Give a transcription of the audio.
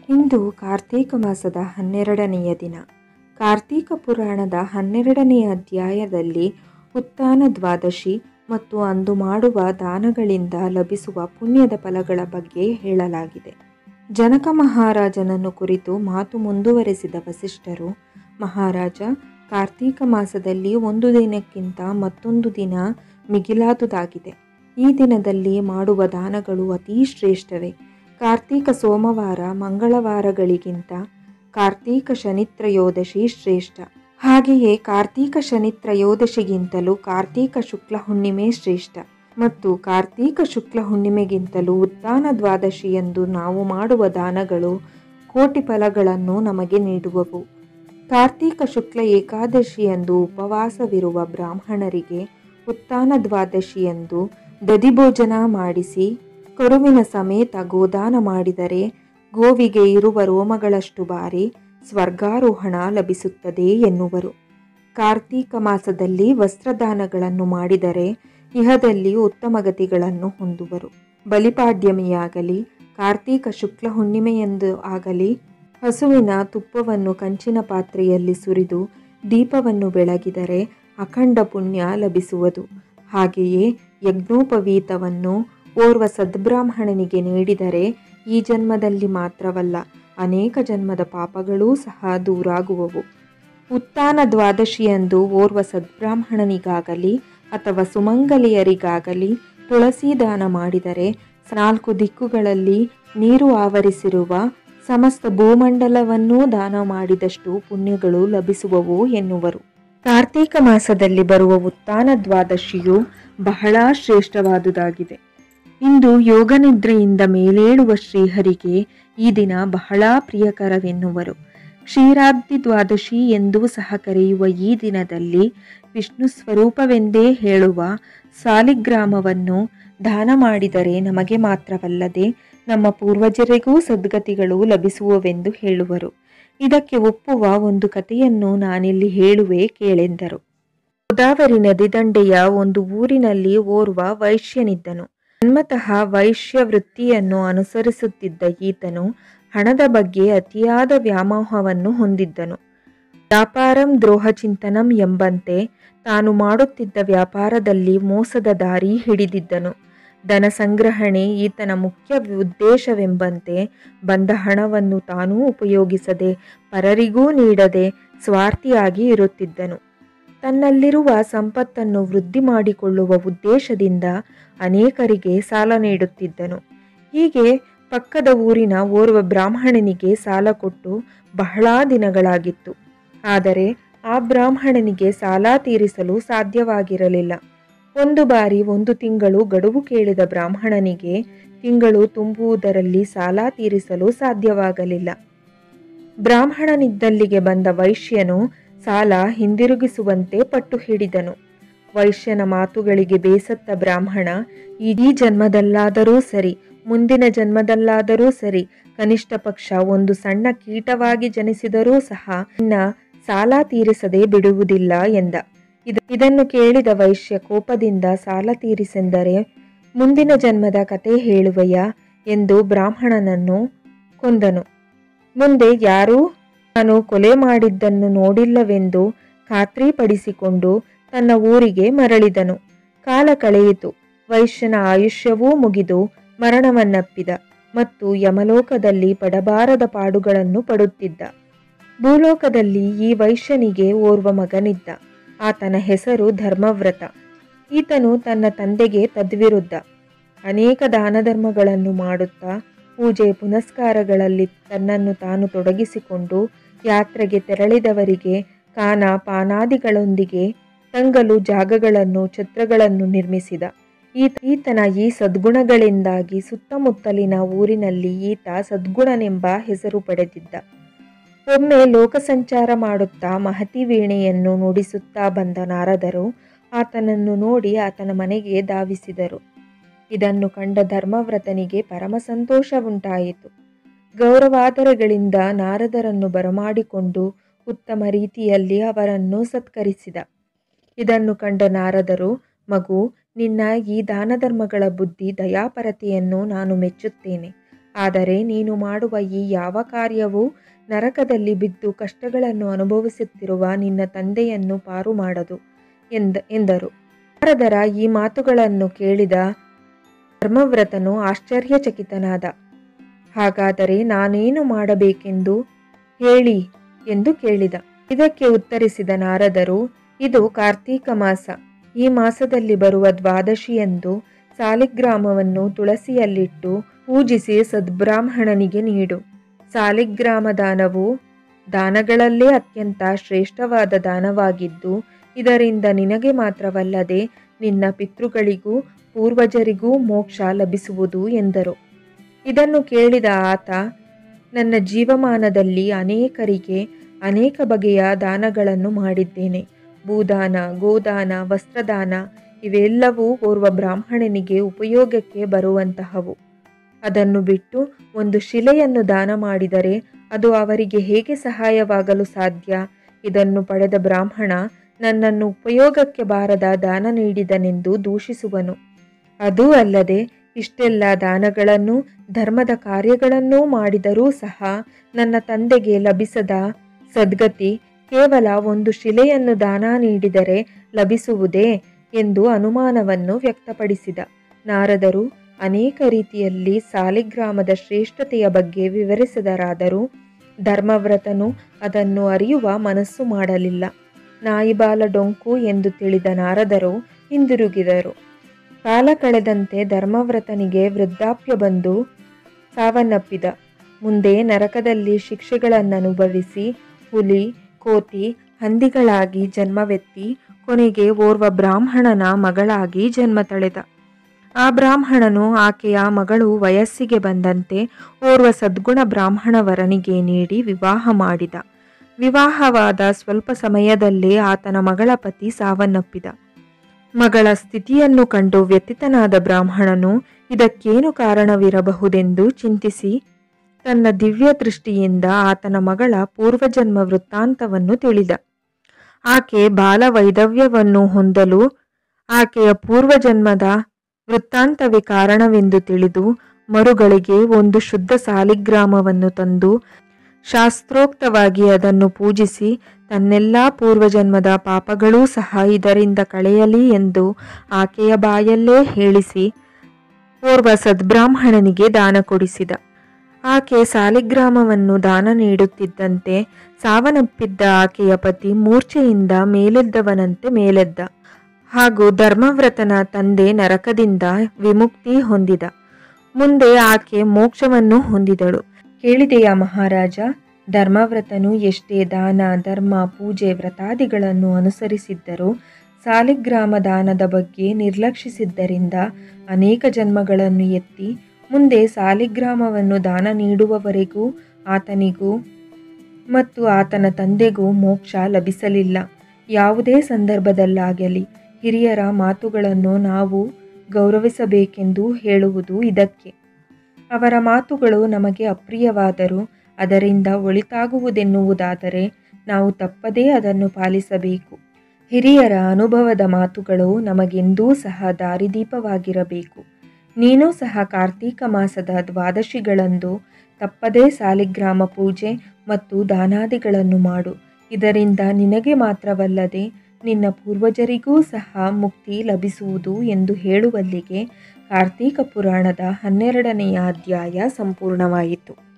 ಇಂದು ಕಾರ್ತೀಕ ಮಾಸದ ಹನ್ನೆರಡನೆಯ ದಿನ ಕಾರ್ತೀಕ ಪುರಾಣದ ಹನ್ನೆರಡನೆಯ ಅಧ್ಯಾಯದಲ್ಲಿ ಉತ್ಥಾನ ದ್ವಾದಶಿ ಮತ್ತು ಅಂದು ಮಾಡುವ ದಾನಗಳಿಂದ ಲಭಿಸುವ ಪುಣ್ಯದ ಫಲಗಳ ಬಗ್ಗೆ ಹೇಳಲಾಗಿದೆ ಜನಕ ಮಹಾರಾಜನನ್ನು ಕುರಿತು ಮಾತು ಮುಂದುವರೆಸಿದ ವಸಿಷ್ಠರು ಮಹಾರಾಜ ಕಾರ್ತೀಕ ಮಾಸದಲ್ಲಿ ಒಂದು ದಿನಕ್ಕಿಂತ ಮತ್ತೊಂದು ದಿನ ಮಿಗಿಲಾದುದಾಗಿದೆ ಈ ದಿನದಲ್ಲಿ ಮಾಡುವ ದಾನಗಳು ಅತೀ ಶ್ರೇಷ್ಠವೇ ಕಾರ್ತೀಕ ಸೋಮವಾರ ಮಂಗಳವಾರಗಳಿಗಿಂತ ಕಾರ್ತೀಕ ಶನಿತ್ರಯೋದಶಿ ಶ್ರೇಷ್ಠ ಹಾಗೆಯೇ ಕಾರ್ತೀಕ ಶನಿತ್ರಯೋದಶಿಗಿಂತಲೂ ಕಾರ್ತೀಕ ಶುಕ್ಲ ಹುಣ್ಣಿಮೆ ಶ್ರೇಷ್ಠ ಮತ್ತು ಕಾರ್ತೀಕ ಶುಕ್ಲ ಹುಣ್ಣಿಮೆಗಿಂತಲೂ ಉತ್ಥಾನ ದ್ವಾದಶಿಯಂದು ನಾವು ಮಾಡುವ ದಾನಗಳು ಕೋಟಿ ಫಲಗಳನ್ನು ನಮಗೆ ನೀಡುವವು ಕಾರ್ತೀಕ ಶುಕ್ಲ ಏಕಾದಶಿಯಂದು ಉಪವಾಸವಿರುವ ಬ್ರಾಹ್ಮಣರಿಗೆ ಉತ್ಥಾನ ದ್ವಾದಶಿಯಂದು ದಧಿಭೋಜನ ಮಾಡಿಸಿ ಕರುವಿನ ಸಮೇತ ಗೋದಾನ ಮಾಡಿದರೆ ಗೋವಿಗೆ ಇರುವ ರೋಮಗಳಷ್ಟು ಬಾರಿ ಸ್ವರ್ಗಾರೋಹಣ ಲಭಿಸುತ್ತದೆ ಎನ್ನುವರು ಕಾರ್ತೀಕ ಮಾಸದಲ್ಲಿ ವಸ್ತ್ರದಾನಗಳನ್ನು ಮಾಡಿದರೆ ಇಹದಲ್ಲಿ ಉತ್ತಮ ಗತಿಗಳನ್ನು ಹೊಂದುವರು ಬಲಿಪಾಡ್ಯಮಿಯಾಗಲಿ ಕಾರ್ತೀಕ ಶುಕ್ಲ ಹುಣ್ಣಿಮೆಯೆಂದು ಆಗಲಿ ಹಸುವಿನ ತುಪ್ಪವನ್ನು ಕಂಚಿನ ಪಾತ್ರೆಯಲ್ಲಿ ಸುರಿದು ದೀಪವನ್ನು ಬೆಳಗಿದರೆ ಅಖಂಡ ಪುಣ್ಯ ಲಭಿಸುವುದು ಹಾಗೆಯೇ ಯಜ್ಞೋಪವೀತವನ್ನು ಓರ್ವ ಸದ್ಬ್ರಾಹ್ಮಣನಿಗೆ ನೀಡಿದರೆ ಈ ಜನ್ಮದಲ್ಲಿ ಮಾತ್ರವಲ್ಲ ಅನೇಕ ಜನ್ಮದ ಪಾಪಗಳೂ ಸಹ ದೂರಾಗುವವು ಉತ್ಥಾನ ದ್ವಾದಶಿಯಂದು ಓರ್ವ ಸದ್ಬ್ರಾಹ್ಮಣನಿಗಾಗಲಿ ಅಥವಾ ಸುಮಂಗಲಿಯರಿಗಾಗಲಿ ತುಳಸಿ ದಾನ ಮಾಡಿದರೆ ನಾಲ್ಕು ದಿಕ್ಕುಗಳಲ್ಲಿ ನೀರು ಆವರಿಸಿರುವ ಸಮಸ್ತ ಭೂಮಂಡಲವನ್ನೂ ದಾನ ಮಾಡಿದಷ್ಟು ಪುಣ್ಯಗಳು ಲಭಿಸುವವು ಎನ್ನುವರು ಕಾರ್ತೀಕ ಮಾಸದಲ್ಲಿ ಬರುವ ಉತ್ಥಾನ ದ್ವಾದಶಿಯು ಬಹಳ ಶ್ರೇಷ್ಠವಾದುದಾಗಿದೆ ಇಂದು ಯೋಗನಿದ್ರೆಯಿಂದ ಮೇಲೇಳುವ ಶ್ರೀಹರಿಗೆ ಈ ದಿನ ಬಹಳ ಪ್ರಿಯಕರವೆನ್ನುವರು ಕ್ಷೀರಾಬ್ದಿ ದ್ವಾದಶಿ ಎಂದೂ ಸಹ ಕರೆಯುವ ಈ ದಿನದಲ್ಲಿ ವಿಷ್ಣು ಸ್ವರೂಪವೆಂದೇ ಹೇಳುವ ಸಾಲಿಗ್ರಾಮವನ್ನು ದಾನ ಮಾಡಿದರೆ ನಮಗೆ ಮಾತ್ರವಲ್ಲದೆ ನಮ್ಮ ಪೂರ್ವಜರಿಗೂ ಸದ್ಗತಿಗಳು ಲಭಿಸುವವೆಂದು ಹೇಳುವರು ಇದಕ್ಕೆ ಒಪ್ಪುವ ಒಂದು ಕಥೆಯನ್ನು ನಾನಿಲ್ಲಿ ಹೇಳುವೆ ಕೇಳೆಂದರು ಗೋದಾವರಿ ನದಿ ದಂಡೆಯ ಒಂದು ಊರಿನಲ್ಲಿ ಓರ್ವ ವೈಶ್ಯನಿದ್ದನು ಜನ್ಮತಃ ವೈಶ್ಯ ವೃತ್ತಿಯನ್ನು ಅನುಸರಿಸುತ್ತಿದ್ದ ಈತನು ಹಣದ ಬಗ್ಗೆ ಅತಿಯಾದ ವ್ಯಾಮೋಹವನ್ನು ಹೊಂದಿದ್ದನು ವ್ಯಾಪಾರಂ ದ್ರೋಹ ಚಿಂತನಂ ಎಂಬಂತೆ ತಾನು ಮಾಡುತ್ತಿದ್ದ ವ್ಯಾಪಾರದಲ್ಲಿ ಮೋಸದ ದಾರಿ ಹಿಡಿದಿದ್ದನು ಧನ ಸಂಗ್ರಹಣೆ ಈತನ ಮುಖ್ಯ ಉದ್ದೇಶವೆಂಬಂತೆ ಬಂದ ಹಣವನ್ನು ತಾನೂ ಉಪಯೋಗಿಸದೆ ಪರರಿಗೂ ನೀಡದೆ ಸ್ವಾರ್ಥಿಯಾಗಿ ಇರುತ್ತಿದ್ದನು ತನ್ನಲ್ಲಿರುವ ಸಂಪತ್ತನ್ನು ವೃದ್ಧಿ ಮಾಡಿಕೊಳ್ಳುವ ಉದ್ದೇಶದಿಂದ ಅನೇಕರಿಗೆ ಸಾಲ ನೀಡುತ್ತಿದ್ದನು ಹೀಗೆ ಪಕ್ಕದ ಊರಿನ ಓರ್ವ ಬ್ರಾಹ್ಮಣನಿಗೆ ಸಾಲ ಕೊಟ್ಟು ಬಹಳ ದಿನಗಳಾಗಿತ್ತು ಆದರೆ ಆ ಬ್ರಾಹ್ಮಣನಿಗೆ ಸಾಲ ತೀರಿಸಲು ಸಾಧ್ಯವಾಗಿರಲಿಲ್ಲ ಒಂದು ಬಾರಿ ಒಂದು ತಿಂಗಳು ಗಡುವು ಕೇಳಿದ ಬ್ರಾಹ್ಮಣನಿಗೆ ತಿಂಗಳು ತುಂಬುವುದರಲ್ಲಿ ಸಾಲ ತೀರಿಸಲು ಸಾಧ್ಯವಾಗಲಿಲ್ಲ ಬ್ರಾಹ್ಮಣನಿದ್ದಲ್ಲಿಗೆ ಬಂದ ವೈಶ್ಯನು ಸಾಲ ಹಿಂದಿರುಗಿಸುವಂತೆ ಪಟ್ಟು ಹಿಡಿದನು ವೈಶ್ಯನ ಮಾತುಗಳಿಗೆ ಬೇಸತ್ತ ಬ್ರಾಹ್ಮಣ ಇಡೀ ಜನ್ಮದಲ್ಲಾದರೂ ಸರಿ ಮುಂದಿನ ಜನ್ಮದಲ್ಲಾದರೂ ಸರಿ ಕನಿಷ್ಠ ಪಕ್ಷ ಒಂದು ಸಣ್ಣ ಕೀಟವಾಗಿ ಜನಿಸಿದರೂ ಸಹ ನಿನ್ನ ಸಾಲ ತೀರಿಸದೆ ಬಿಡುವುದಿಲ್ಲ ಎಂದ ಇದನ್ನು ಕೇಳಿದ ವೈಶ್ಯ ಕೋಪದಿಂದ ಸಾಲ ತೀರಿಸೆಂದರೆ ಮುಂದಿನ ಜನ್ಮದ ಕತೆ ಹೇಳುವೆಯ ಎಂದು ಬ್ರಾಹ್ಮಣನನ್ನು ಕೊಂದನು ಮುಂದೆ ಯಾರೂ ನಾನು ಕೊಲೆ ಮಾಡಿದ್ದನ್ನು ನೋಡಿಲ್ಲವೆಂದು ಖಾತ್ರಿಪಡಿಸಿಕೊಂಡು ತನ್ನ ಊರಿಗೆ ಮರಳಿದನು ಕಾಲ ಕಳೆಯಿತು ವೈಶ್ಯನ ಆಯುಷ್ಯವೂ ಮುಗಿದು ಮರಣವನ್ನಪ್ಪಿದ ಮತ್ತು ಯಮಲೋಕದಲ್ಲಿ ಪಡಬಾರದ ಪಾಡುಗಳನ್ನು ಪಡುತ್ತಿದ್ದ ಭೂಲೋಕದಲ್ಲಿ ಈ ವೈಶ್ಯನಿಗೆ ಓರ್ವ ಮಗನಿದ್ದ ಆತನ ಹೆಸರು ಧರ್ಮವ್ರತ ಈತನು ತನ್ನ ತಂದೆಗೆ ತದ್ವಿರುದ್ಧ ಅನೇಕ ದಾನ ಧರ್ಮಗಳನ್ನು ಮಾಡುತ್ತಾ ಪೂಜೆ ಪುನಸ್ಕಾರಗಳಲ್ಲಿ ತನ್ನನ್ನು ತಾನು ತೊಡಗಿಸಿಕೊಂಡು ಯಾತ್ರೆಗೆ ತೆರಳಿದವರಿಗೆ ಕಾನ ಪಾನಾದಿಗಳೊಂದಿಗೆ ತಂಗಲು ಜಾಗಗಳನ್ನು ಛತ್ರಗಳನ್ನು ನಿರ್ಮಿಸಿದ ಈತ ಈತನ ಈ ಸದ್ಗುಣಗಳಿಂದಾಗಿ ಸುತ್ತಮುತ್ತಲಿನ ಊರಿನಲ್ಲಿ ಈತ ಸದ್ಗುಣನೆಂಬ ಹೆಸರು ಪಡೆದಿದ್ದ ಒಮ್ಮೆ ಲೋಕಸಂಚಾರ ಮಾಡುತ್ತಾ ಮಹತಿ ವೀಣೆಯನ್ನು ನುಡಿಸುತ್ತಾ ಬಂದ ನಾರದರು ಆತನನ್ನು ನೋಡಿ ಆತನ ಮನೆಗೆ ಧಾವಿಸಿದರು ಇದನ್ನು ಕಂಡ ಧರ್ಮವ್ರತನಿಗೆ ಪರಮ ಸಂತೋಷ ಉಂಟಾಯಿತು ಗೌರವಾದರಗಳಿಂದ ನಾರದರನ್ನು ಬರಮಾಡಿಕೊಂಡು ಉತ್ತಮ ರೀತಿಯಲ್ಲಿ ಅವರನ್ನು ಸತ್ಕರಿಸಿದ ಇದನ್ನು ಕಂಡ ನಾರದರು ಮಗು ನಿನ್ನ ಈ ದಾನ ಧರ್ಮಗಳ ಬುದ್ಧಿ ದಯಾಪರತೆಯನ್ನು ನಾನು ಮೆಚ್ಚುತ್ತೇನೆ ಆದರೆ ನೀನು ಮಾಡುವ ಈ ಯಾವ ಕಾರ್ಯವೂ ನರಕದಲ್ಲಿ ಬಿದ್ದು ಕಷ್ಟಗಳನ್ನು ಅನುಭವಿಸುತ್ತಿರುವ ನಿನ್ನ ತಂದೆಯನ್ನು ಪಾರು ಮಾಡದು ಎಂದ ಎಂದರು ನಾರದರ ಈ ಮಾತುಗಳನ್ನು ಕೇಳಿದ ಧರ್ಮವ್ರತನು ಆಶ್ಚರ್ಯಚಕಿತನಾದ ಹಾಗಾದರೆ ನಾನೇನು ಮಾಡಬೇಕೆಂದು ಹೇಳಿ ಎಂದು ಕೇಳಿದ ಇದಕ್ಕೆ ಉತ್ತರಿಸಿದ ನಾರದರು ಇದು ಕಾರ್ತೀಕ ಮಾಸ ಈ ಮಾಸದಲ್ಲಿ ಬರುವ ದ್ವಾದಶಿಯಂದು ಸಾಲಿಗ್ರಾಮವನ್ನು ತುಳಸಿಯಲ್ಲಿಟ್ಟು ಪೂಜಿಸಿ ಸದ್ಬ್ರಾಹ್ಮಣನಿಗೆ ನೀಡು ಸಾಲಿಗ್ರಾಮ ದಾನವು ದಾನಗಳಲ್ಲೇ ಅತ್ಯಂತ ಶ್ರೇಷ್ಠವಾದ ದಾನವಾಗಿದ್ದು ಇದರಿಂದ ನಿನಗೆ ಮಾತ್ರವಲ್ಲದೆ ನಿನ್ನ ಪಿತೃಗಳಿಗೂ ಪೂರ್ವಜರಿಗೂ ಮೋಕ್ಷ ಲಭಿಸುವುದು ಎಂದರು ಇದನ್ನು ಕೇಳಿದ ಆತ ನನ್ನ ಜೀವಮಾನದಲ್ಲಿ ಅನೇಕರಿಗೆ ಅನೇಕ ಬಗೆಯ ದಾನಗಳನ್ನು ಮಾಡಿದ್ದೇನೆ ಭೂದಾನ ಗೋದಾನ ವಸ್ತ್ರದಾನ ಇವೆಲ್ಲವೂ ಓರ್ವ ಬ್ರಾಹ್ಮಣನಿಗೆ ಉಪಯೋಗಕ್ಕೆ ಬರುವಂತಹವು ಅದನ್ನು ಬಿಟ್ಟು ಒಂದು ಶಿಲೆಯನ್ನು ದಾನ ಮಾಡಿದರೆ ಅದು ಅವರಿಗೆ ಹೇಗೆ ಸಹಾಯವಾಗಲು ಸಾಧ್ಯ ಇದನ್ನು ಪಡೆದ ಬ್ರಾಹ್ಮಣ ನನ್ನನ್ನು ಉಪಯೋಗಕ್ಕೆ ಬಾರದ ದಾನ ನೀಡಿದನೆಂದು ದೂಷಿಸುವನು ಅದೂ ಅಲ್ಲದೆ ಇಷ್ಟೆಲ್ಲ ದಾನಗಳನ್ನು ಧರ್ಮದ ಕಾರ್ಯಗಳನ್ನೂ ಮಾಡಿದರೂ ಸಹ ನನ್ನ ತಂದೆಗೆ ಲಭಿಸದ ಸದ್ಗತಿ ಕೇವಲ ಒಂದು ಶಿಲೆಯನ್ನು ದಾನ ನೀಡಿದರೆ ಲಭಿಸುವುದೇ ಎಂದು ಅನುಮಾನವನ್ನು ವ್ಯಕ್ತಪಡಿಸಿದ ನಾರದರು ಅನೇಕ ರೀತಿಯಲ್ಲಿ ಸಾಲಿಗ್ರಾಮದ ಶ್ರೇಷ್ಠತೆಯ ಬಗ್ಗೆ ವಿವರಿಸಿದರಾದರೂ ಧರ್ಮವ್ರತನು ಅದನ್ನು ಅರಿಯುವ ಮನಸ್ಸು ಮಾಡಲಿಲ್ಲ ನಾಯಿಬಾಲ ಡೊಂಕು ಎಂದು ತಿಳಿದ ನಾರದರು ಹಿಂದಿರುಗಿದರು ಕಾಲ ಕಳೆದಂತೆ ಧರ್ಮವ್ರತನಿಗೆ ವೃದ್ಧಾಪ್ಯ ಬಂದು ಸಾವನ್ನಪ್ಪಿದ ಮುಂದೆ ನರಕದಲ್ಲಿ ಶಿಕ್ಷೆಗಳನ್ನನುಭವಿಸಿ ಹುಲಿ ಕೋತಿ ಹಂದಿಗಳಾಗಿ ಜನ್ಮವೆತ್ತಿ ಕೊನೆಗೆ ಓರ್ವ ಬ್ರಾಹ್ಮಣನ ಮಗಳಾಗಿ ಜನ್ಮ ತಳೆದ ಆ ಬ್ರಾಹ್ಮಣನು ಆಕೆಯ ಮಗಳು ವಯಸ್ಸಿಗೆ ಬಂದಂತೆ ಓರ್ವ ಸದ್ಗುಣ ಬ್ರಾಹ್ಮಣ ವರನಿಗೆ ನೀಡಿ ವಿವಾಹ ಮಾಡಿದ ವಿವಾಹವಾದ ಸ್ವಲ್ಪ ಸಮಯದಲ್ಲೇ ಆತನ ಮಗಳ ಪತಿ ಸಾವನ್ನಪ್ಪಿದ ಮಗಳ ಸ್ಥಿತಿಯನ್ನು ಕಂಡು ವ್ಯಥಿತನಾದ ಬ್ರಾಹ್ಮಣನು ಇದಕ್ಕೇನು ಕಾರಣವಿರಬಹುದೆಂದು ಚಿಂತಿಸಿ ತನ್ನ ದಿವ್ಯ ದೃಷ್ಟಿಯಿಂದ ಆತನ ಮಗಳ ಪೂರ್ವಜನ್ಮ ವೃತ್ತಾಂತವನ್ನು ತಿಳಿದ ಆಕೆ ಬಾಲವೈದವ್ಯವನ್ನು ಹೊಂದಲು ಆಕೆಯ ಪೂರ್ವಜನ್ಮದ ವೃತ್ತಾಂತವೇ ಕಾರಣವೆಂದು ತಿಳಿದು ಮರುಗಳಿಗೆ ಒಂದು ಶುದ್ಧ ಸಾಲಿಗ್ರಾಮವನ್ನು ತಂದು ಶಾಸ್ತ್ರೋಕ್ತವಾಗಿ ಅದನ್ನು ಪೂಜಿಸಿ ತನ್ನೆಲ್ಲ ಪೂರ್ವಜನ್ಮದ ಪಾಪಗಳೂ ಸಹ ಇದರಿಂದ ಕಳೆಯಲಿ ಎಂದು ಆಕೆಯ ಬಾಯಲ್ಲೇ ಹೇಳಿಸಿ ಓರ್ವ ಸದ್ಬ್ರಾಹ್ಮಣನಿಗೆ ದಾನ ಕೊಡಿಸಿದ ಆಕೆ ಸಾಲಿಗ್ರಾಮವನ್ನು ದಾನ ನೀಡುತ್ತಿದ್ದಂತೆ ಸಾವನ್ನಪ್ಪಿದ್ದ ಆಕೆಯ ಪತಿ ಮೂರ್ಛೆಯಿಂದ ಮೇಲೆದ್ದವನಂತೆ ಮೇಲೆದ್ದ ಹಾಗೂ ಧರ್ಮವ್ರತನ ತಂದೆ ನರಕದಿಂದ ವಿಮುಕ್ತಿ ಹೊಂದಿದ ಮುಂದೆ ಆಕೆ ಮೋಕ್ಷವನ್ನು ಹೊಂದಿದಳು ಕೇಳಿದೆಯಾ ಮಹಾರಾಜ ಧರ್ಮವ್ರತನು ಎಷ್ಟೇ ದಾನ ಧರ್ಮ ಪೂಜೆ ವ್ರತಾದಿಗಳನ್ನು ಅನುಸರಿಸಿದ್ದರೂ ಸಾಲಿಗ್ರಾಮ ದಾನದ ಬಗ್ಗೆ ನಿರ್ಲಕ್ಷಿಸಿದ್ದರಿಂದ ಅನೇಕ ಜನ್ಮಗಳನ್ನು ಎತ್ತಿ ಮುಂದೆ ಸಾಲಿಗ್ರಾಮವನ್ನು ದಾನ ನೀಡುವವರೆಗೂ ಆತನಿಗೂ ಮತ್ತು ಆತನ ತಂದೆಗೂ ಮೋಕ್ಷ ಲಭಿಸಲಿಲ್ಲ ಯಾವುದೇ ಸಂದರ್ಭದಲ್ಲಾಗಲಿ ಹಿರಿಯರ ಮಾತುಗಳನ್ನು ನಾವು ಗೌರವಿಸಬೇಕೆಂದು ಹೇಳುವುದು ಇದಕ್ಕೆ ಅವರ ಮಾತುಗಳು ನಮಗೆ ಅಪ್ರಿಯವಾದರೂ ಅದರಿಂದ ಒಳಿತಾಗುವುದೆನ್ನುವುದಾದರೆ ನಾವು ತಪ್ಪದೇ ಅದನ್ನು ಪಾಲಿಸಬೇಕು ಹಿರಿಯರ ಅನುಭವದ ಮಾತುಗಳು ನಮಗೆಂದೂ ಸಹ ದಾರಿದೀಪವಾಗಿರಬೇಕು ನೀನೂ ಸಹ ಕಾರ್ತೀಕ ಮಾಸದ ದ್ವಾದಶಿಗಳಂದು ತಪ್ಪದೇ ಸಾಲಿಗ್ರಾಮ ಪೂಜೆ ಮತ್ತು ದಾನಾದಿಗಳನ್ನು ಮಾಡು ಇದರಿಂದ ನಿನಗೆ ಮಾತ್ರವಲ್ಲದೆ ನಿನ್ನ ಪೂರ್ವಜರಿಗೂ ಸಹ ಮುಕ್ತಿ ಲಭಿಸುವುದು ಎಂದು ಹೇಳುವಲ್ಲಿಗೆ ಕಾರ್ತೀಕ ಪುರಾಣದ ಹನ್ನೆರಡನೆಯ ಅಧ್ಯಾಯ ಸಂಪೂರ್ಣವಾಯಿತು